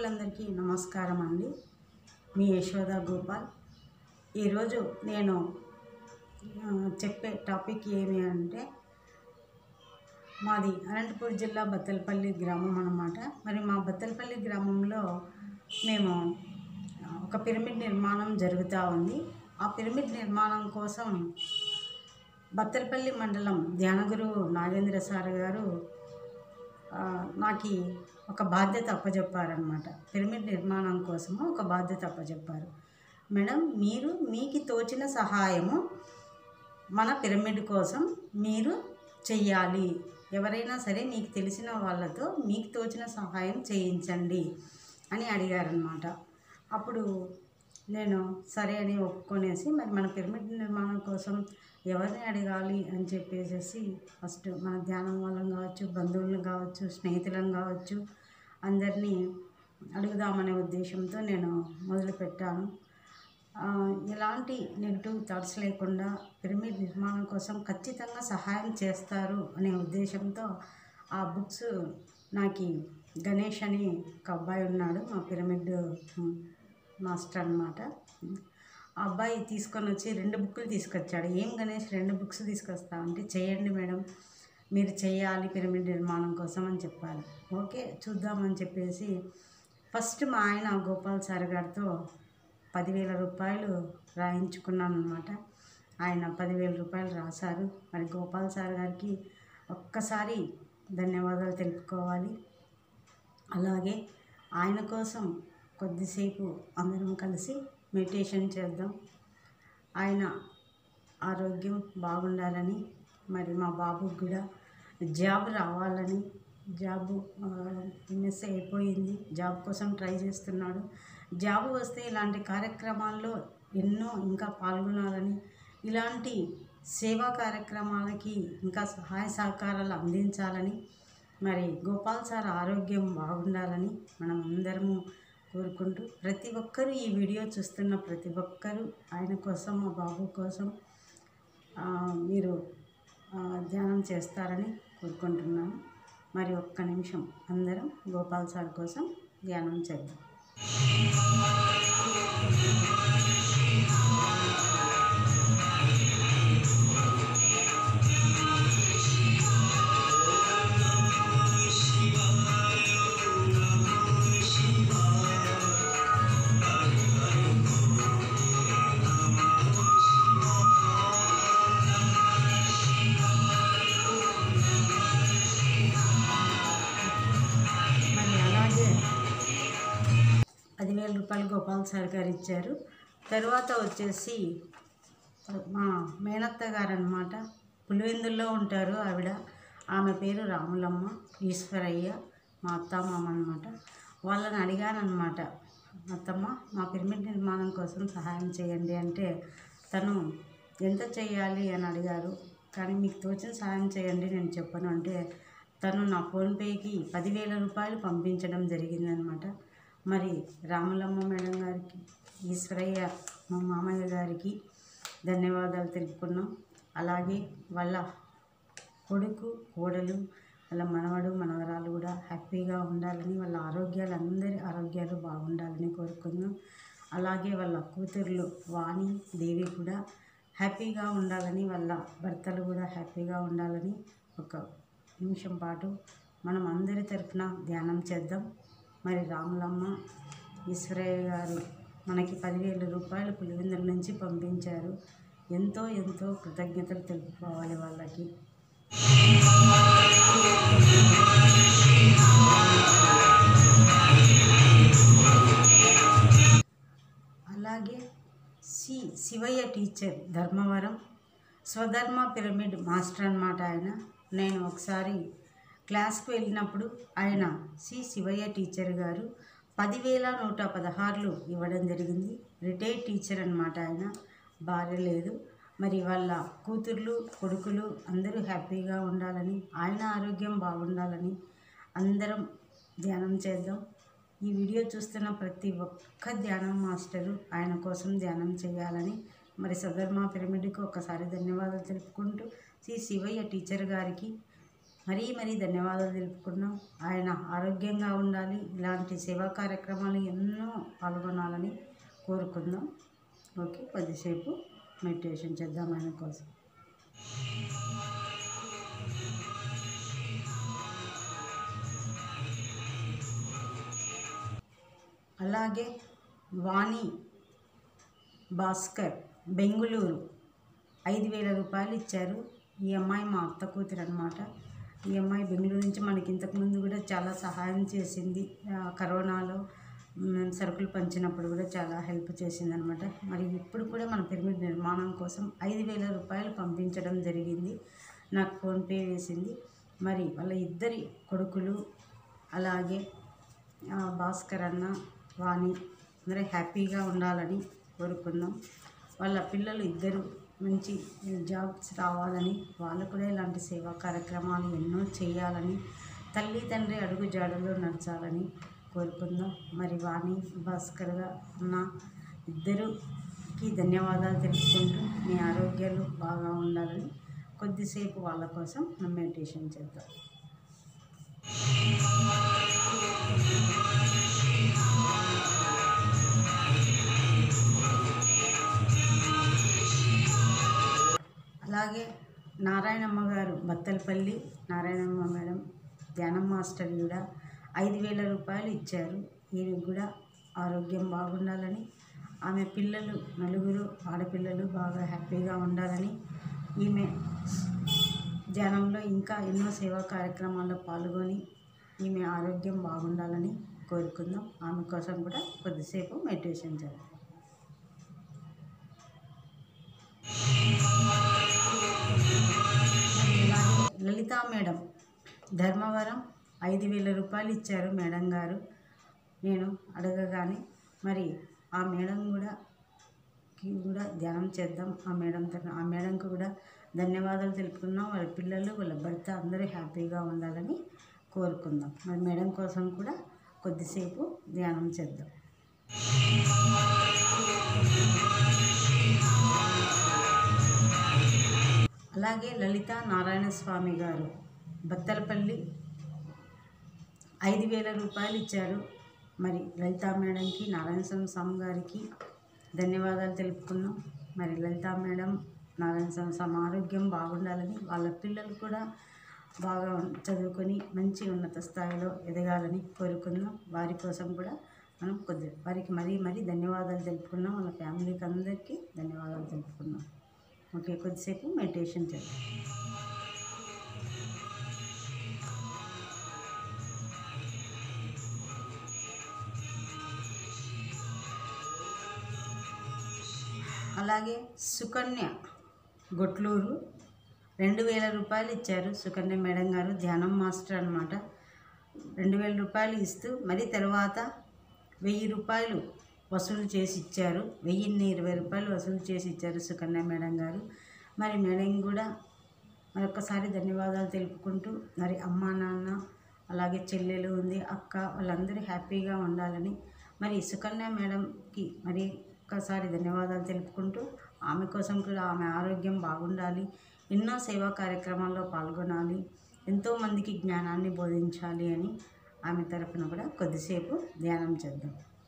మిత్రులందరికీ నమస్కారం అండి మీ యశోద గోపాల్ ఈరోజు నేను ఆ, చెప్పే టాపిక్ ఏమి అంటే మాది అనంతపూర్ జిల్లా బత్తలపల్లి గ్రామం అన్నమాట మరి మా బత్తలపల్లి గ్రామంలో మేము ఆ, ఒక పిరమిడ్ నిర్మాణం జరుగుతూ ఉంది ఆ పిరమిడ్ నిర్మాణం కోసం బత్తలపల్లి మండలం ధ్యానగురు నాగేంద్ర సార్ గారు ఆ, నాకు ఒక బాధ్యత అప్పచెప్పారనమాట పిరమిడ్ నిర్మాణం కోసము ఒక బాధ్యత అప్పచెప్పారు మేడం మీరు మీకు తోచిన సహాయము మన పిరమిడ్ కోసం మీరు చెయ్యాలి ఎవరైనా సరే మీకు తెలిసిన వాళ్ళతో మీకు తోచిన సహాయం చేయించండి అని అడిగారనమాట అప్పుడు నేను సరే అని ఒప్పుకొనేసి మరి మన పిరమిడ్ నిర్మాణం కోసం ఎవరిని అడగాలి అని చెప్పేసి ఫస్ట్ మన ధ్యానం వాళ్ళని కావచ్చు బంధువులను కావచ్చు స్నేహితులను కావచ్చు అందరినీ అడుగుదామనే ఉద్దేశంతో నేను మొదలుపెట్టాను ఆ, ఎలాంటి నెగిటివ్ థాట్స్ లేకుండా పిరమిడ్ నిర్మాణం కోసం ఖచ్చితంగా సహాయం చేస్తారు అనే ఉద్దేశంతో ఆ బుక్స్ నాకు గణేష్ అని ఒక అబ్బాయి ఉన్నాడు మా పిరమిడ్ ఉమ్, మాస్టర్ అనమాట ఆ అబ్బాయి తీసుకొని వచ్చి రెండు బుక్కులు తీసుకొచ్చాడు ఏం గణేష్ రెండు బుక్స్ తీసుకొస్తా అంటే చేయండి మేడం మీరు చేయాలి పిరమిడ్ నిర్మాణం కోసం అని చెప్పాలి ఓకే చూద్దామని చెప్పేసి ఫస్ట్ మా ఆయన గోపాల్ సార్ గారితో పదివేల రూపాయలు రాయించుకున్నాను అనమాట ఆయన పదివేల రూపాయలు రాశారు మరి గోపాల్ సార్ గారికి ఒక్కసారి ధన్యవాదాలు తెలుపుకోవాలి అలాగే ఆయన కోసం కొద్దిసేపు అందరం కలిసి మెడిటేషన్ చేద్దాం ఆయన ఆరోగ్యం బాగుండాలని మరి మా బాబుకి కూడా జాబ్ రావాలని జాబ్ ఎంఎస్ అయిపోయింది జాబ్ కోసం ట్రై చేస్తున్నాడు జాబ్ వస్తే ఇలాంటి కార్యక్రమాల్లో ఎన్నో ఇంకా పాల్గొనాలని ఇలాంటి సేవా కార్యక్రమాలకి ఇంకా సహాయ సహకారాలు అందించాలని మరి గోపాల్ సార్ ఆరోగ్యం బాగుండాలని మనం అందరము కోరుకుంటూ ప్రతి ఒక్కరూ ఈ వీడియో చూస్తున్న ప్రతి ఒక్కరూ ఆయన కోసం మా బాబు కోసం ఆ, మీరు ఆ, ధ్యానం చేస్తారని కోరుకుంటున్నాను మరి ఒక్క నిమిషం అందరం గోపాల్ సార్ కోసం ధ్యానం చేద్దాం మరి అలాగే పదివేల రూపాయలు గోపాల్ సార్ గారు ఇచ్చారు తర్వాత వచ్చేసి మా మేనత్త గారు అనమాట పులివెందుల్లో ఉంటారు ఆవిడ ఆమె పేరు రాములమ్మ ఈశ్వరయ్య మా అత్తమామ అనమాట వాళ్ళని అడిగాను అనమాట అత్తమ్మ మా పిరమిడ్ నిర్మాణం కోసం సహాయం చేయండి అంటే తను ఎంత చేయాలి అని అడిగారు కానీ మీకు తోచిన సహాయం చేయండి నేను చెప్పను అంటే తను నా ఫోన్పేకి పదివేల రూపాయలు పంపించడం జరిగిందనమాట మరి రాములమ్మ మేడం గారికి ఈశ్వరయ్య మా మామయ్య గారికి ధన్యవాదాలు తెలుపుకున్నాం అలాగే వాళ్ళ కొడుకు కోడలు వాళ్ళ మనవడు మనవరాలు కూడా హ్యాపీగా ఉండాలని వాళ్ళ ఆరోగ్యాలు అందరి ఆరోగ్యాలు బాగుండాలని కోరుకుందాం అలాగే వాళ్ళ కూతుర్లు వాణి దేవి కూడా హ్యాపీగా ఉండాలని వాళ్ళ భర్తలు కూడా హ్యాపీగా ఉండాలని ఒక నిమిషం పాటు మనం అందరి తరఫున ధ్యానం చేద్దాం మరి రాములమ్మ ఈశ్వరయ్య గారు మనకి పదివేల రూపాయలు పులివెందుల నుంచి పంపించారు ఎంతో ఎంతో కృతజ్ఞతలు తెలుపుకోవాలి వాళ్ళకి అలాగే సి శివయ్య టీచర్ ధర్మవరం స్వధర్మ పిరమిడ్ మాస్టర్ అన్నమాట ఆయన నేను ఒకసారి క్లాస్కి వెళ్ళినప్పుడు ఆయన సి శివయ్య టీచర్ గారు పదివేల నూట పదహారులు ఇవ్వడం జరిగింది రిటైర్డ్ టీచర్ అన్నమాట ఆయన భార్య లేదు మరి వాళ్ళ కూతుర్లు కొడుకులు అందరూ హ్యాపీగా ఉండాలని ఆయన ఆరోగ్యం బాగుండాలని అందరం ధ్యానం చేద్దాం ఈ వీడియో చూస్తున్న ప్రతి ఒక్క ధ్యానం మాస్టరు ఆయన కోసం ధ్యానం చేయాలని మరి సదర్మా పిరమిడ్కి ఒకసారి ధన్యవాదాలు తెలుపుకుంటూ శ్రీ శివయ్య టీచర్ గారికి మరీ మరీ ధన్యవాదాలు తెలుపుకున్నాం ఆయన ఆరోగ్యంగా ఉండాలి ఇలాంటి సేవా కార్యక్రమాలు ఎన్నో పాల్గొనాలని కోరుకుందాం ఓకే కొద్దిసేపు మెడిటేషన్ చేద్దాం ఆయన కోసం అలాగే వాణి భాస్కర్ బెంగుళూరు ఐదు వేల రూపాయలు ఇచ్చారు ఈ అమ్మాయి మా అత్త కూతురు అనమాట ఈ అమ్మాయి బెంగళూరు నుంచి మనకి ఇంతకుముందు కూడా చాలా సహాయం చేసింది ఆ, కరోనాలో మ్, సరుకులు పంచినప్పుడు కూడా చాలా హెల్ప్ చేసింది అనమాట మరి ఇప్పుడు కూడా మన పిరమిడ్ నిర్మాణం కోసం ఐదు వేల రూపాయలు పంపించడం జరిగింది నాకు ఫోన్పే వేసింది మరి వాళ్ళ ఇద్దరి కొడుకులు అలాగే ఆ, భాస్కర్ అన్న వాణి అందరూ హ్యాపీగా ఉండాలని కోరుకుందాం వాళ్ళ పిల్లలు ఇద్దరు మంచి జాబ్స్ రావాలని వాళ్ళు కూడా ఇలాంటి సేవా కార్యక్రమాలు ఎన్నో చేయాలని తల్లి తండ్రి అడుగు జాడలో నడచాలని కోరుకుందాం మరి వాణి భాస్కర్గా ఉన్న ఇద్దరుకి ధన్యవాదాలు తెలుపుకుంటూ మీ ఆరోగ్యాలు బాగా ఉండాలని కొద్దిసేపు వాళ్ళ కోసం మనం మెడిటేషన్ చేద్దాం అలాగే నారాయణమ్మ గారు బత్తలపల్లి నారాయణమ్మ మేడం ధ్యానం మాస్టర్ కూడా ఐదు వేల రూపాయలు ఇచ్చారు ఈయనకు కూడా ఆరోగ్యం బాగుండాలని ఆమె పిల్లలు నలుగురు ఆడపిల్లలు బాగా హ్యాపీగా ఉండాలని ఈమె ధ్యానంలో ఇంకా ఎన్నో సేవా కార్యక్రమాల్లో పాల్గొని ఈమె ఆరోగ్యం బాగుండాలని కోరుకుందాం ఆమె కోసం కూడా కొద్దిసేపు మెడిటేషన్ చేద్దాం అలాగే లలితా మేడం ధర్మవరం ఐదు వేల రూపాయలు ఇచ్చారు మేడం గారు నేను అడగగానే మరి ఆ మేడం కూడా కి కూడా ధ్యానం చేద్దాం ఆ మేడం తరఫున ఆ మేడంకి కూడా ధన్యవాదాలు తెలుపుకున్నాం వాళ్ళ పిల్లలు వాళ్ళ భర్త అందరూ హ్యాపీగా ఉండాలని కోరుకుందాం మరి మేడం కోసం కూడా కొద్దిసేపు ధ్యానం చేద్దాం అలాగే లలిత నారాయణ స్వామి గారు బత్తలపల్లి ఐదు వేల రూపాయలు ఇచ్చారు మరి లలితా మేడంకి నారాయణ స్వామి స్వామి గారికి ధన్యవాదాలు తెలుపుకున్నాం మరి లలితా మేడం నారాయణ స్వామి స్వామి ఆరోగ్యం బాగుండాలని వాళ్ళ పిల్లలు కూడా బాగా ఉన్- చదువుకొని మంచి ఉన్నత స్థాయిలో ఎదగాలని కోరుకుందాం వారి కోసం కూడా మనం కొద్ది వారికి మరీ మరీ ధన్యవాదాలు తెలుపుకున్నాం వాళ్ళ ఫ్యామిలీకి అందరికీ ధన్యవాదాలు తెలుపుకున్నాం ఓకే కొద్దిసేపు మెడిటేషన్ చేద్దాం అలాగే సుకన్య గొట్లూరు రెండు వేల రూపాయలు ఇచ్చారు సుకన్య మేడం గారు ధ్యానం మాస్టర్ అనమాట రెండు వేల రూపాయలు ఇస్తూ మరి తర్వాత వెయ్యి రూపాయలు వసూలు చేసి ఇచ్చారు వెయ్యిన్ని ఇరవై రూపాయలు వసూలు చేసి ఇచ్చారు సుకన్య మేడం గారు మరి మేడం కూడా మరొకసారి ధన్యవాదాలు తెలుపుకుంటూ మరి అమ్మా నాన్న అలాగే చెల్లెలు ఉంది అక్క వాళ్ళందరూ హ్యాపీగా ఉండాలని మరి సుకన్య మేడంకి మరి ఒక్కసారి ధన్యవాదాలు తెలుపుకుంటూ ఆమె కోసం కూడా ఆమె ఆరోగ్యం బాగుండాలి ఎన్నో సేవా కార్యక్రమాల్లో పాల్గొనాలి ఎంతోమందికి జ్ఞానాన్ని బోధించాలి అని ఆమె తరపున కూడా కొద్దిసేపు ధ్యానం చేద్దాం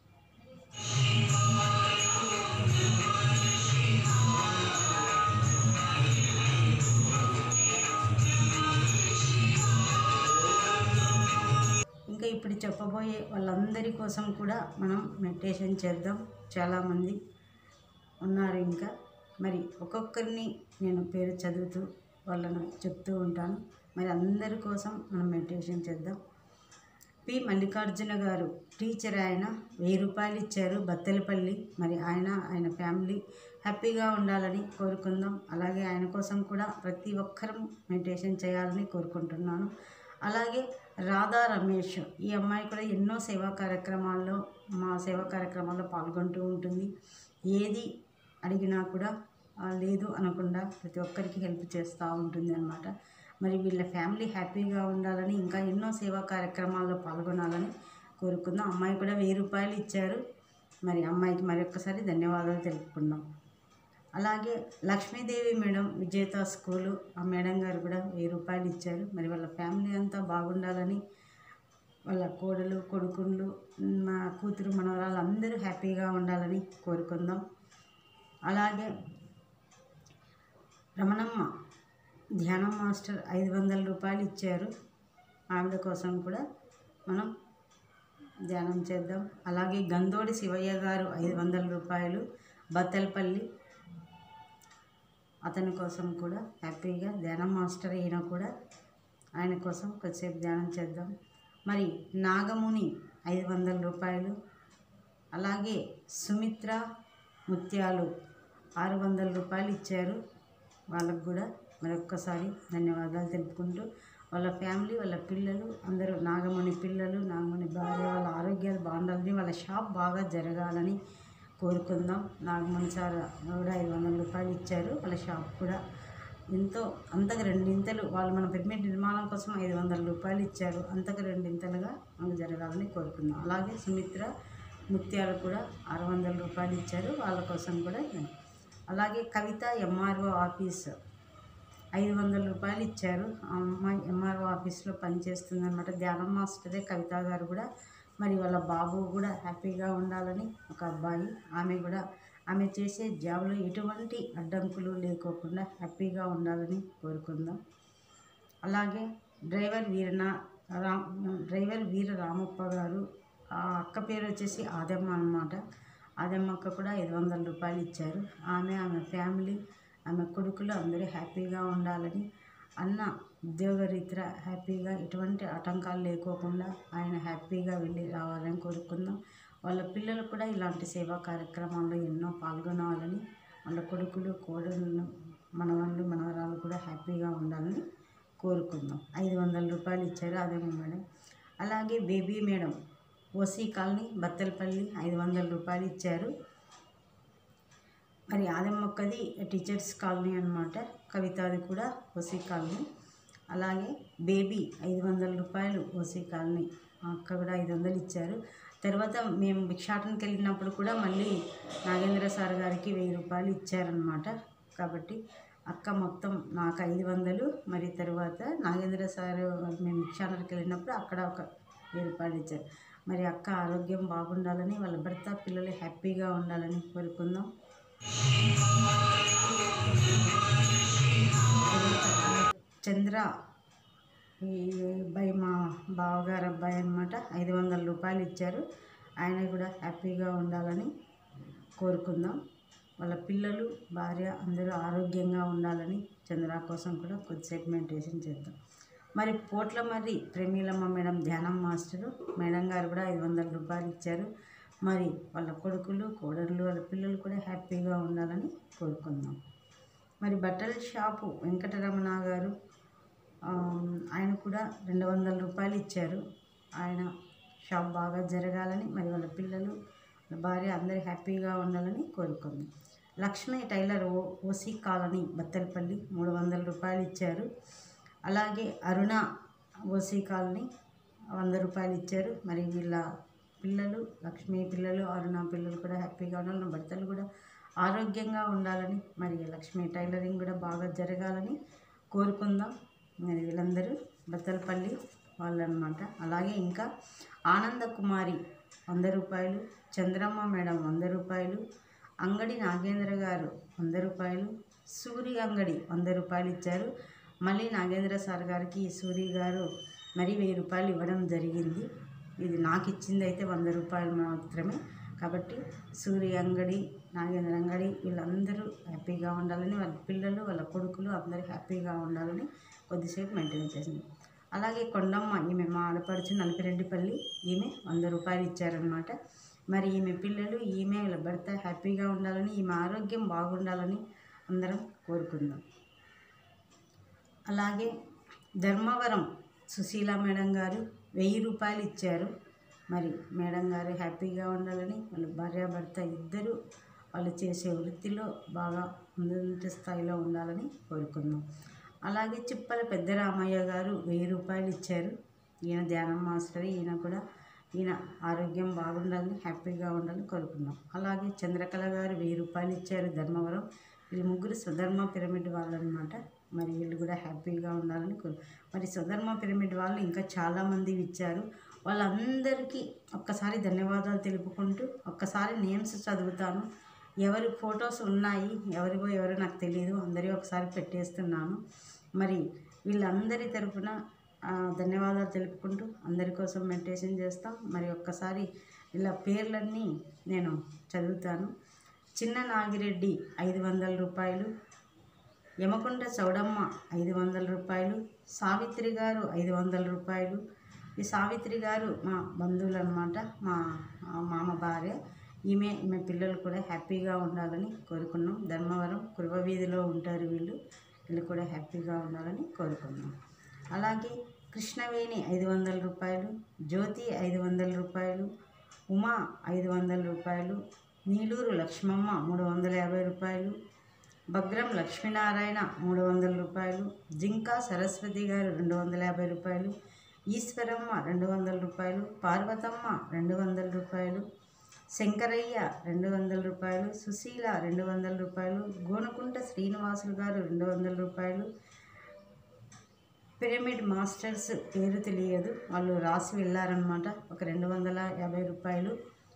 ఇంకా ఇప్పుడు చెప్పబోయే వాళ్ళందరి కోసం కూడా మనం మెడిటేషన్ చేద్దాం చాలామంది ఉన్నారు ఇంకా మరి ఒక్కొక్కరిని నేను పేరు చదువుతూ వాళ్ళను చెప్తూ ఉంటాను మరి అందరి కోసం మనం మెడిటేషన్ చేద్దాం పి మల్లికార్జున గారు టీచర్ ఆయన వెయ్యి రూపాయలు ఇచ్చారు బత్తెలపల్లి మరి ఆయన ఆయన ఫ్యామిలీ హ్యాపీగా ఉండాలని కోరుకుందాం అలాగే ఆయన కోసం కూడా ప్రతి ఒక్కరం మెడిటేషన్ చేయాలని కోరుకుంటున్నాను అలాగే రాధా రమేష్ ఈ అమ్మాయి కూడా ఎన్నో సేవా కార్యక్రమాల్లో మా సేవా కార్యక్రమాల్లో పాల్గొంటూ ఉంటుంది ఏది అడిగినా కూడా ఆ, లేదు అనకుండా ప్రతి ఒక్కరికి హెల్ప్ చేస్తూ ఉంటుంది అనమాట మరి వీళ్ళ ఫ్యామిలీ హ్యాపీగా ఉండాలని ఇంకా ఎన్నో సేవా కార్యక్రమాల్లో పాల్గొనాలని కోరుకుందాం అమ్మాయి కూడా వెయ్యి రూపాయలు ఇచ్చారు మరి అమ్మాయికి మరి ఒక్కసారి ధన్యవాదాలు తెలుపుకుందాం అలాగే లక్ష్మీదేవి మేడం విజేత స్కూలు ఆ మేడం గారు కూడా వెయ్యి రూపాయలు ఇచ్చారు మరి వాళ్ళ ఫ్యామిలీ అంతా బాగుండాలని వాళ్ళ కోడలు కొడుకుళ్ళు మా కూతురు మనవరాలు అందరూ హ్యాపీగా ఉండాలని కోరుకుందాం అలాగే రమణమ్మ ధ్యానం మాస్టర్ ఐదు వందల రూపాయలు ఇచ్చారు ఆవిడ కోసం కూడా మనం ధ్యానం చేద్దాం అలాగే గందోడి శివయ్య గారు ఐదు వందల రూపాయలు బత్తలపల్లి అతని కోసం కూడా హ్యాపీగా ధ్యానం మాస్టర్ ఈయన కూడా ఆయన కోసం కొద్దిసేపు ధ్యానం చేద్దాం మరి నాగముని ఐదు వందల రూపాయలు అలాగే సుమిత్ర ముత్యాలు ఆరు వందల రూపాయలు ఇచ్చారు వాళ్ళకు కూడా మరొక్కసారి ధన్యవాదాలు తెలుపుకుంటూ వాళ్ళ ఫ్యామిలీ వాళ్ళ పిల్లలు అందరూ నాగమణి పిల్లలు నాగమణి భార్య వాళ్ళ ఆరోగ్యాలు బాగుండాలని వాళ్ళ షాప్ బాగా జరగాలని కోరుకుందాం నాగమణి సార్ కూడా ఐదు వందల రూపాయలు ఇచ్చారు వాళ్ళ షాప్ కూడా ఎంతో అంతకు రెండింతలు వాళ్ళు మన పిరమిడ్ నిర్మాణం కోసం ఐదు వందల రూపాయలు ఇచ్చారు అంతకు రెండింతలుగా మనకు జరగాలని కోరుకుందాం అలాగే సుమిత్ర ముత్యాలు కూడా ఆరు వందల రూపాయలు ఇచ్చారు వాళ్ళ కోసం కూడా అలాగే కవిత ఎంఆర్ఓ ఆఫీస్ ఐదు వందల రూపాయలు ఇచ్చారు ఆ అమ్మాయి ఎంఆర్ఓ ఆఫీస్లో పనిచేస్తుందన్నమాట ధ్యానం మాస్టరే కవిత గారు కూడా మరి వాళ్ళ బాబు కూడా హ్యాపీగా ఉండాలని ఒక అబ్బాయి ఆమె కూడా ఆమె చేసే జాబ్లో ఎటువంటి అడ్డంకులు లేకోకుండా హ్యాపీగా ఉండాలని కోరుకుందాం అలాగే డ్రైవర్ వీరన రామ్ డ్రైవర్ వీర రామప్ప గారు ఆ అక్క పేరు వచ్చేసి ఆదమ్మ అన్నమాట ఆదమ్మ అక్క కూడా ఐదు వందల రూపాయలు ఇచ్చారు ఆమె ఆమె ఫ్యామిలీ ఆమె కొడుకులు అందరూ హ్యాపీగా ఉండాలని అన్న ఉద్యోగరీత్యా హ్యాపీగా ఎటువంటి ఆటంకాలు లేకోకుండా ఆయన హ్యాపీగా వెళ్ళి రావాలని కోరుకుందాం వాళ్ళ పిల్లలు కూడా ఇలాంటి సేవా కార్యక్రమాల్లో ఎన్నో పాల్గొనాలని వాళ్ళ కొడుకులు కోడళ్ళు మనవాళ్ళు మనవరాలు కూడా హ్యాపీగా ఉండాలని కోరుకుందాం ఐదు వందల రూపాయలు ఇచ్చారు అదే మేడం అలాగే baby madam OC colony Bathalapalli ఐదు వందల రూపాయలు ఇచ్చారు మరి ఆదమ్మక్కది టీచర్స్ కాలనీ అనమాట కవితాది కూడా ఓసీ కాలనీ అలాగే బేబీ ఐదు వందల రూపాయలు ఓసీ కాలనీ ఆ అక్క కూడా ఐదు వందలు ఇచ్చారు తర్వాత మేము భిక్షాటనకి వెళ్ళినప్పుడు కూడా మళ్ళీ నాగేంద్ర సార్ గారికి వెయ్యి రూపాయలు ఇచ్చారనమాట కాబట్టి అక్క మొత్తం నాకు ఐదు వందలు మరి తర్వాత నాగేంద్ర సార్ మేము భిక్షాటనకి వెళ్ళినప్పుడు అక్కడ ఒక వెయ్యి రూపాయలు ఇచ్చారు మరి అక్క ఆరోగ్యం బాగుండాలని వాళ్ళ భర్త పిల్లలు హ్యాపీగా ఉండాలని కోరుకుందాం చంద్ర ఈ అబ్బాయి మా బావగారు అబ్బాయి అనమాట ఐదు వందల రూపాయలు ఇచ్చారు ఆయన కూడా హ్యాపీగా ఉండాలని కోరుకుందాం వాళ్ళ పిల్లలు భార్య అందరూ ఆరోగ్యంగా ఉండాలని చంద్ర కోసం కూడా కొద్దిసేపు మెడిటేషన్ చేద్దాం మరి పోట్ల మరి ప్రేమీలమ్మ మేడం ధ్యానం మాస్టరు మేడం గారు కూడా ఐదు వందల రూపాయలు ఇచ్చారు మరి వాళ్ళ కొడుకులు కోడళ్ళు వాళ్ళ పిల్లలు కూడా హ్యాపీగా ఉండాలని కోరుకుందాం మరి బట్టల షాపు వెంకటరమణ గారు ఆ, ఆయన కూడా రెండు వందల రూపాయలు ఇచ్చారు ఆయన షాప్ బాగా జరగాలని మరి వాళ్ళ పిల్లలు వాళ్ళ భార్య అందరూ హ్యాపీగా ఉండాలని కోరుకుందాం లక్ష్మీ టైలర్ ఓ ఓసీ కాలనీ బత్తలపల్లి మూడు వందల రూపాయలు ఇచ్చారు అలాగే అరుణ ఓసీ కాలనీ వంద రూపాయలు ఇచ్చారు మరి వీళ్ళ పిల్లలు లక్ష్మీ పిల్లలు అరుణ పిల్లలు కూడా హ్యాపీగా ఉండాలి నా భర్తలు కూడా ఆరోగ్యంగా ఉండాలని మరి లక్ష్మీ టైలరింగ్ కూడా బాగా జరగాలని కోరుకుందాం మరి వీళ్ళందరూ బత్తలపల్లి వాళ్ళు అనమాట అలాగే ఇంకా ఆనంద కుమారి వంద రూపాయలు చంద్రమ్మ మేడం వంద రూపాయలు అంగడి నాగేంద్ర గారు వంద రూపాయలు సూరి అంగడి వంద రూపాయలు ఇచ్చారు మళ్ళీ నాగేంద్ర సార్ గారికి సూరి గారు మరి వెయ్యి రూపాయలు ఇవ్వడం జరిగింది ఇది నాకు ఇచ్చింది అయితే వంద రూపాయలు మాత్రమే కాబట్టి సూరి అంగడి నాగేంద్ర అంగడి వీళ్ళందరూ హ్యాపీగా ఉండాలని వాళ్ళ పిల్లలు వాళ్ళ కొడుకులు అందరూ హ్యాపీగా ఉండాలని కొద్దిసేపు మెయింటైన్ చేసింది అలాగే కొండమ్మ ఈమె మా ఆడపడుచు నలిపిరెడ్డిపల్లి ఈమె వంద రూపాయలు ఇచ్చారనమాట మరి ఈమె పిల్లలు ఈమె వీళ్ళ భర్త హ్యాపీగా ఉండాలని ఈమె ఆరోగ్యం బాగుండాలని అందరం కోరుకుందాం అలాగే ధర్మవరం సుశీల మేడం గారు వెయ్యి రూపాయలు ఇచ్చారు మరి మేడం గారు హ్యాపీగా ఉండాలని వాళ్ళ భార్యాభర్త ఇద్దరు వాళ్ళు చేసే వృత్తిలో బాగా ముందు స్థాయిలో ఉండాలని కోరుకుందాం అలాగే చిప్పల పెద్దరామయ్య గారు వెయ్యి రూపాయలు ఇచ్చారు ఈయన ధ్యానం మాస్టర్ ఈయన కూడా ఈయన ఆరోగ్యం బాగుండాలని హ్యాపీగా ఉండాలని కోరుకున్నాం అలాగే చంద్రకళ గారు వెయ్యి రూపాయలు ఇచ్చారు ధర్మవరం వీళ్ళు ముగ్గురు స్వధర్మ పిరమిడ్ వాళ్ళు అనమాట మరి వీళ్ళు కూడా హ్యాపీగా ఉండాలని కోరు మరి స్వధర్మ పిరమిడ్ వాళ్ళు ఇంకా చాలామంది ఇచ్చారు వాళ్ళందరికీ ఒక్కసారి ధన్యవాదాలు తెలుపుకుంటూ ఒక్కసారి నేమ్స్ చదువుతాను ఎవరి ఫొటోస్ ఉన్నాయి ఎవరివో ఎవరో నాకు తెలియదు అందరి ఒకసారి పెట్టేస్తున్నాను మరి వీళ్ళందరి తరపున ఆ, ధన్యవాదాలు తెలుపుకుంటూ అందరి కోసం మెడిటేషన్ చేస్తాం మరి ఒక్కసారి ఇలా పేర్లన్నీ నేను చదువుతాను చిన్న నాగిరెడ్డి ఐదు వందల రూపాయలు యమకొండ చౌడమ్మ ఐదు వందల రూపాయలు సావిత్రి గారు ఐదు వందల రూపాయలు ఈ సావిత్రి గారు మా బంధువులు అనమాట మా ఆ, మామ భార్య ఈమె ఈమె పిల్లలు కూడా హ్యాపీగా ఉండాలని కోరుకున్నాం ధర్మవరం కురువ వీధిలో ఉంటారు వీళ్ళు వీళ్ళు కూడా హ్యాపీగా ఉండాలని కోరుకున్నాం అలాగే కృష్ణవేణి ఐదు వందల రూపాయలు జ్యోతి ఐదు వందల రూపాయలు ఉమా ఐదు వందల రూపాయలు నీలూరు లక్ష్మమ్మ మూడు వందల యాభై రూపాయలు బగ్రం లక్ష్మీనారాయణ మూడు వందల రూపాయలు జింకా సరస్వతి గారు రెండు వందల యాభై రూపాయలు ఈశ్వరమ్మ రెండు వందల రూపాయలు పార్వతమ్మ రెండు వందల రూపాయలు శంకరయ్య రెండు వందల రూపాయలు సుశీల రెండు వందల రూపాయలు గోనకుంట శ్రీనివాసులు గారు రెండు వందల రూపాయలు పిరమిడ్ మాస్టర్స్ పేరు తెలియదు వాళ్ళు రాసి వెళ్ళారనమాట ఒక రెండు వందల యాభై రూపాయలు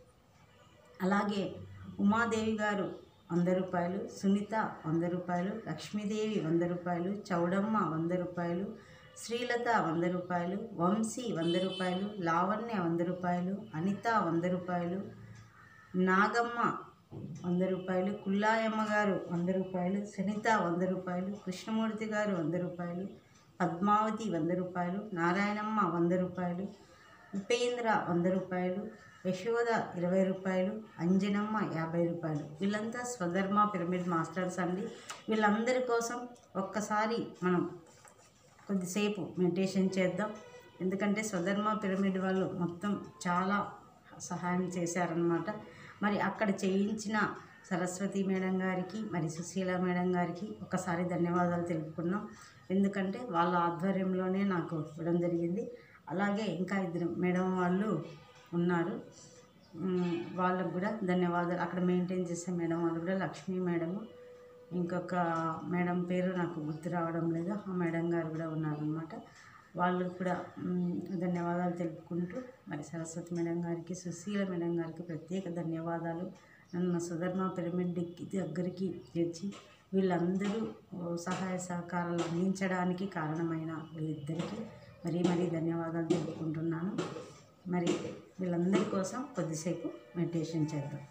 అలాగే ఉమాదేవి గారు వంద రూపాయలు సునీత వంద రూపాయలు లక్ష్మీదేవి వంద రూపాయలు చౌడమ్మ వంద రూపాయలు శ్రీలత వంద రూపాయలు వంశీ వంద రూపాయలు లావణ్య వంద రూపాయలు అనిత వంద రూపాయలు నాగమ్మ వంద రూపాయలు కుల్లాయమ్మ గారు వంద రూపాయలు సునీత వంద రూపాయలు కృష్ణమూర్తి గారు వంద రూపాయలు పద్మావతి వంద రూపాయలు నారాయణమ్మ వంద రూపాయలు ఉపేంద్ర వంద రూపాయలు యశోద ఇరవై రూపాయలు అంజనమ్మ యాభై రూపాయలు వీళ్ళంతా స్వధర్మ పిరమిడ్ మాస్టర్స్ అండి వీళ్ళందరి కోసం ఒక్కసారి మనం కొద్దిసేపు మెడిటేషన్ చేద్దాం ఎందుకంటే స్వధర్మ పిరమిడ్ వాళ్ళు మొత్తం చాలా సహాయం చేశారనమాట మరి అక్కడ చేయించిన సరస్వతి మేడం గారికి మరి సుశీల మేడం గారికి ఒకసారి ధన్యవాదాలు తెలుపుకున్నాం ఎందుకంటే వాళ్ళ ఆధ్వర్యంలోనే నాకు ఇవ్వడం జరిగింది అలాగే ఇంకా ఇద్దరు మేడం వాళ్ళు ఉన్నారు ఉమ్, వాళ్ళకు కూడా ధన్యవాదాలు అక్కడ మెయింటైన్ చేసే మేడం వాళ్ళు కూడా లక్ష్మీ మేడము ఇంకొక మేడం పేరు నాకు గుర్తు రావడం లేదు ఆ మేడం గారు కూడా ఉన్నారనమాట వాళ్ళు కూడా మ్, ధన్యవాదాలు తెలుపుకుంటూ మరి సరస్వతి మేడం గారికి సుశీల మేడం గారికి ప్రత్యేక ధన్యవాదాలు నన్ను సుధర్మ పిరమిడ్ దగ్గరికి తెచ్చి వీళ్ళందరూ ఓ, సహాయ సహకారాలు అందించడానికి కారణమైన వీళ్ళిద్దరికీ మరీ మరీ ధన్యవాదాలు తెలుపుకుంటున్నాను మరి వీళ్ళందరి కోసం కొద్దిసేపు మెడిటేషన్ చేద్దాం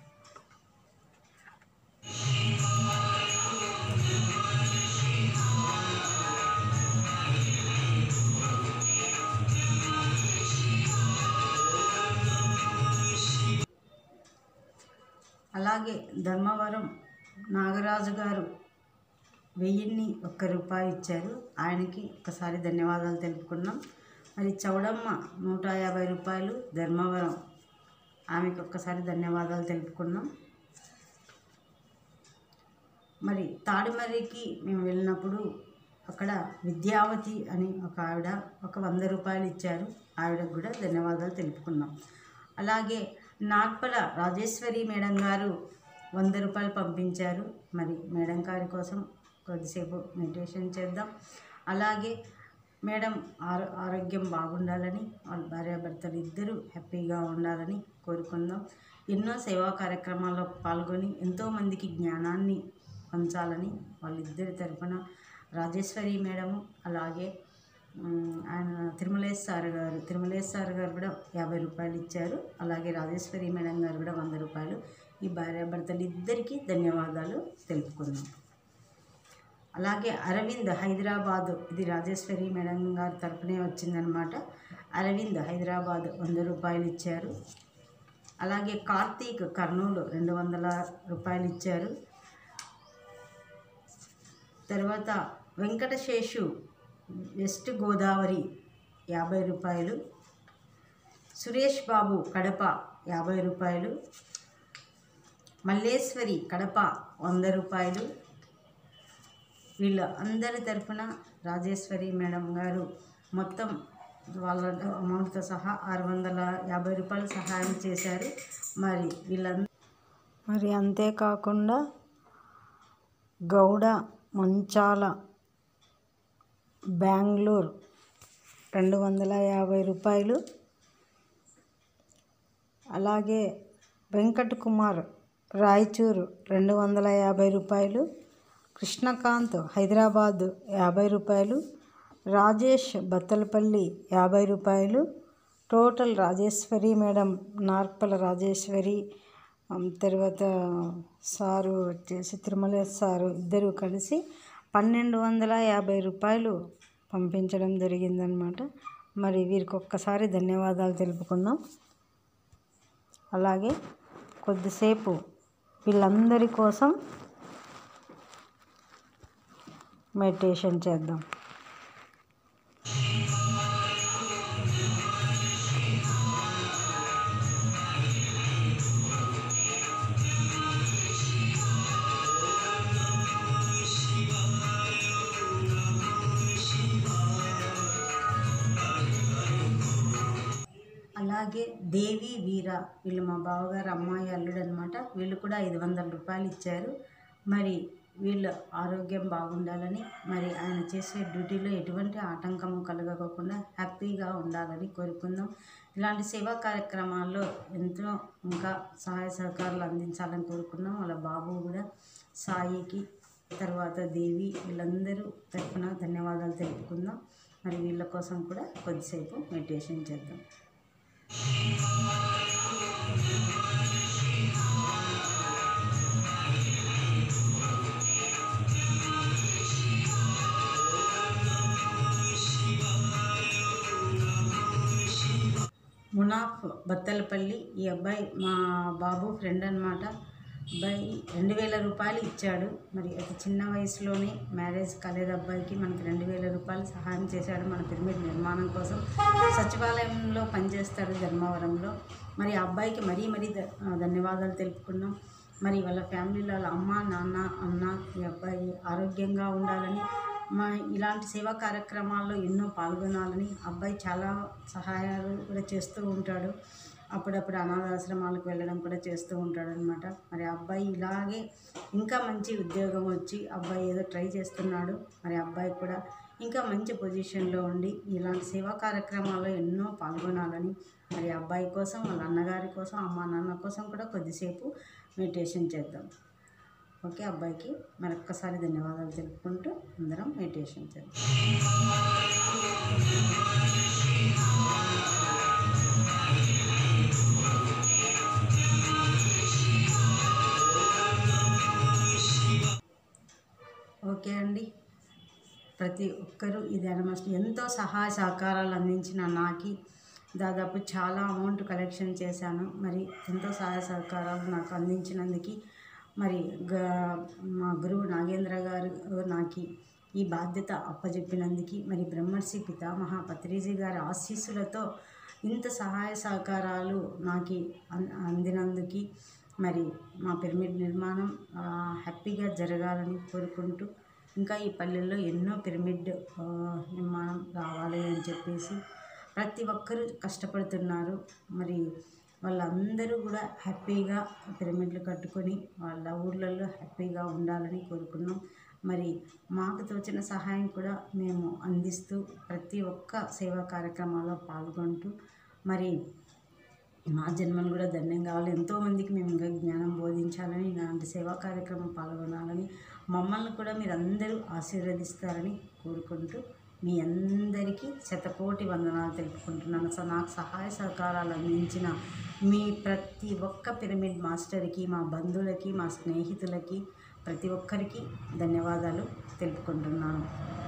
అలాగే ధర్మవరం నాగరాజు గారు వెయ్యిన్ని ఒక్క రూపాయి ఇచ్చారు ఆయనకి ఒకసారి ధన్యవాదాలు తెలుపుకున్నాం మరి చౌడమ్మ నూట యాభై రూపాయలు ధర్మవరం ఆమెకి ఒక్కసారి ధన్యవాదాలు తెలుపుకున్నాం మరి తాడిమర్రికి మేము వెళ్ళినప్పుడు అక్కడ విద్యావతి అని ఒక ఆవిడ ఒక వంద రూపాయలు ఇచ్చారు ఆవిడకు కూడా ధన్యవాదాలు తెలుపుకున్నాం అలాగే నాట్పల రాజేశ్వరి మేడం గారు వంద రూపాయలు పంపించారు మరి మేడం గారి కోసం కొద్దిసేపు మెడిటేషన్ చేద్దాం అలాగే మేడం ఆరో ఆరోగ్యం బాగుండాలని వాళ్ళ భార్యాభర్తలు ఇద్దరూ హ్యాపీగా ఉండాలని కోరుకుందాం ఎన్నో సేవా కార్యక్రమాల్లో పాల్గొని ఎంతోమందికి జ్ఞానాన్ని పంచాలని వాళ్ళిద్దరి తరఫున రాజేశ్వరి మేడము అలాగే ఉమ్, ఆయన తిరుమలేశ్ సార్ గారు తిరుమలేశ్ సార్ గారు కూడా యాభై రూపాయలు ఇచ్చారు అలాగే రాజేశ్వరి మేడం గారు కూడా వంద రూపాయలు ఈ భార్యాభర్తలు ఇద్దరికీ ధన్యవాదాలు తెలుపుకుందాం అలాగే అరవింద్ హైదరాబాద్ ఇది రాజేశ్వరి మేడం గారి తరపునే వచ్చిందనమాట అరవింద్ హైదరాబాద్ వంద రూపాయలు ఇచ్చారు అలాగే కార్తీక్ కర్నూలు రెండు వందల రూపాయలు ఇచ్చారు తర్వాత వెంకటశేషు వెస్ట్ గోదావరి యాభై రూపాయలు సురేష్ బాబు కడప యాభై రూపాయలు మల్లేశ్వరి కడప వంద రూపాయలు వీళ్ళ అందరి తరఫున రాజేశ్వరి మేడం గారు మొత్తం వాళ్ళ అమౌంట్తో సహా ఆరు వందల యాభై రూపాయలు సహాయం చేశారు మరి వీళ్ళందరూ మరి అంతేకాకుండా గౌడ మంచాల బెంగళూరు రెండు వందల యాభై రూపాయలు అలాగే వెంకట్ కుమార్ రాయచూరు రెండు వందల యాభై రూపాయలు కృష్ణకాంత్ హైదరాబాద్ యాభై రూపాయలు రాజేష్ బత్తలపల్లి యాభై రూపాయలు టోటల్ రాజేశ్వరి మేడం నార్పల రాజేశ్వరి ఉమ్, తర్వాత సారు వచ్చేసి తిరుమలేశ్ సారు ఇద్దరు కలిసి పన్నెండు వందల యాభై రూపాయలు పంపించడం జరిగిందనమాట మరి వీరికి ఒక్కసారి ధన్యవాదాలు తెలుపుకుందాం అలాగే కొద్దిసేపు వీళ్ళందరి కోసం మెడిటేషన్ చేద్దాం అలాగే దేవి వీర వీళ్ళు మా బావగారు అమ్మాయి అల్లుడు అనమాట వీళ్ళు కూడా ఐదు వందల రూపాయలు ఇచ్చారు మరి వీళ్ళు ఆరోగ్యం బాగుండాలని మరి ఆయన చేసే డ్యూటీలో ఎటువంటి ఆటంకము కలగకుండా హ్యాపీగా ఉండాలని కోరుకుందాం ఇలాంటి సేవా కార్యక్రమాల్లో ఎంతో ఇంకా సహాయ సహకారాలు అందించాలని కోరుకున్నాం వాళ్ళ బాబు కూడా సాయికి తర్వాత దేవి వీళ్ళందరూ తరఫున ధన్యవాదాలు తెలుపుకుందాం మరి వీళ్ళ కోసం కూడా కొద్దిసేపు మెడిటేషన్ చేద్దాం మునాఫ్ బత్తలపల్లి ఈ అబ్బాయి మా బాబు ఫ్రెండ్ అనమాట అబ్బాయి రెండు వేల రూపాయలు ఇచ్చాడు మరి అతి చిన్న వయసులోనే మ్యారేజ్ కాలేదు అబ్బాయికి మనకి రెండు వేల రూపాయలు సహాయం చేశాడు మన పిరమిడ్ నిర్మాణం కోసం సచివాలయంలో పనిచేస్తాడు ధర్మవరంలో మరి ఆ అబ్బాయికి మరీ మరీ ధ- ధన్యవాదాలు తెలుపుకున్నాం మరి వాళ్ళ ఫ్యామిలీలో వాళ్ళ అమ్మ నాన్న అన్న ఈ అబ్బాయి ఆరోగ్యంగా ఉండాలని మా ఇలాంటి సేవా కార్యక్రమాల్లో ఎన్నో పాల్గొనాలని అబ్బాయి చాలా సహాయాలు కూడా చేస్తూ ఉంటాడు అప్పుడప్పుడు అనాథాశ్రమాలకు వెళ్ళడం కూడా చేస్తూ ఉంటాడు అనమాట మరి ఆ అబ్బాయి ఇలాగే ఇంకా మంచి ఉద్యోగం వచ్చి అబ్బాయి ఏదో ట్రై చేస్తున్నాడు మరి ఆ అబ్బాయి కూడా ఇంకా మంచి పొజిషన్లో ఉండి ఇలాంటి సేవా కార్యక్రమాల్లో ఎన్నో పాల్గొనాలని మరి ఆ అబ్బాయి కోసం వాళ్ళ అన్నగారి కోసం అమ్మ నాన్న కోసం కూడా కొద్దిసేపు మెడిటేషన్ చేద్దాం ఓకే అబ్బాయికి మరొక్కసారి ధన్యవాదాలు తెలుపుకుంటూ అందరం మెడిటేషన్ చేద్దాం ఓకే అండి ప్రతి ఒక్కరూ ఈ ధర్మస్థ ఎంతో సహాయ సహకారాలు అందించిన నాకి దాదాపు చాలా అమౌంట్ కలెక్షన్ చేశాను మరి ఎంతో సహాయ సహకారాలు నాకు అందించినందుకు మరి గా- మా గురువు నాగేంద్ర గారు నాకు ఈ బాధ్యత అప్పజెప్పినందుకు మరి బ్రహ్మర్షి పితామహ పత్రిజీ గారి ఆశీస్సులతో ఇంత సహాయ సహకారాలు నాకు అన్- అందినందుకు మరి మా పిరమిడ్ నిర్మాణం ఆ, హ్యాపీగా జరగాలని కోరుకుంటూ ఇంకా ఈ పల్లెల్లో ఎన్నో పిరమిడ్ ఆ, నిర్మాణం రావాలి అని చెప్పేసి ప్రతి ఒక్కరూ కష్టపడుతున్నారు మరి వాళ్ళందరూ కూడా హ్యాపీగా పిరమిడ్లు కట్టుకొని వాళ్ళ ఊర్లలో హ్యాపీగా ఉండాలని కోరుకున్నాం మరి మాకు తోచిన సహాయం కూడా మేము అందిస్తూ ప్రతి ఒక్క సేవా కార్యక్రమాల్లో పాల్గొంటూ మరి మా జన్మలు కూడా ధన్యం కావాలి ఎంతోమందికి మేము ఇంకా జ్ఞానం బోధించాలని ఇలాంటి సేవా కార్యక్రమం పాల్గొనాలని మమ్మల్ని కూడా మీరు అందరూ ఆశీర్వదిస్తారని కోరుకుంటూ మీ అందరికీ శతకోటి వందనాలు తెలుపుకుంటున్నాను సో నాకు సహాయ సహకారాలు అందించిన మీ ప్రతి ఒక్క పిరమిడ్ మాస్టర్కి మా బంధువులకి మా స్నేహితులకి ప్రతి ఒక్కరికి ధన్యవాదాలు తెలుపుకుంటున్నాను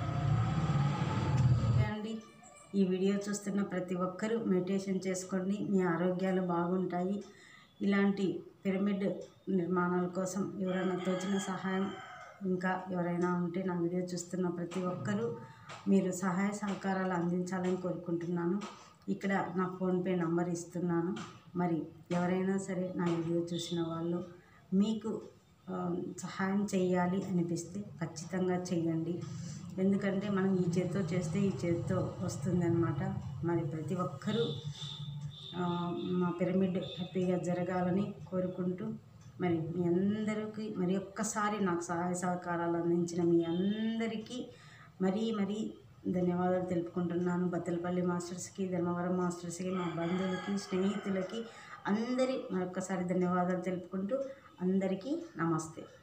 ఓకే అండి ఈ వీడియో చూస్తున్న ప్రతి ఒక్కరూ మెడిటేషన్ చేసుకోండి మీ ఆరోగ్యాలు బాగుంటాయి ఇలాంటి పిరమిడ్ నిర్మాణాల కోసం ఎవరైనా తోచిన సహాయం ఇంకా ఎవరైనా ఉంటే నా వీడియో చూస్తున్న ప్రతి ఒక్కరూ మీరు సహాయ సహకారాలు అందించాలని కోరుకుంటున్నాను ఇక్కడ నా ఫోన్పే నంబర్ ఇస్తున్నాను మరి ఎవరైనా సరే నా వీడియో చూసిన వాళ్ళు మీకు ఆ, సహాయం చేయాలి అనిపిస్తే ఖచ్చితంగా చెయ్యండి ఎందుకంటే మనం ఈ చేత్తో చేస్తే ఈ చేత్తో వస్తుందన్నమాట మరి ప్రతి ఒక్కరూ ఆ, మా పిరమిడ్ హ్యాపీగా జరగాలని కోరుకుంటూ మరి మీ అందరికీ మరి ఒక్కసారి నాకు సహాయ సహకారాలు అందించిన మీ అందరికీ మరీ మరీ ధన్యవాదాలు తెలుపుకుంటున్నాను బత్తలపల్లి మాస్టర్స్కి ధర్మవరం మాస్టర్స్కి మా బంధువులకి స్నేహితులకి అందరి మరొక్కసారి ధన్యవాదాలు తెలుపుకుంటూ అందరికీ నమస్తే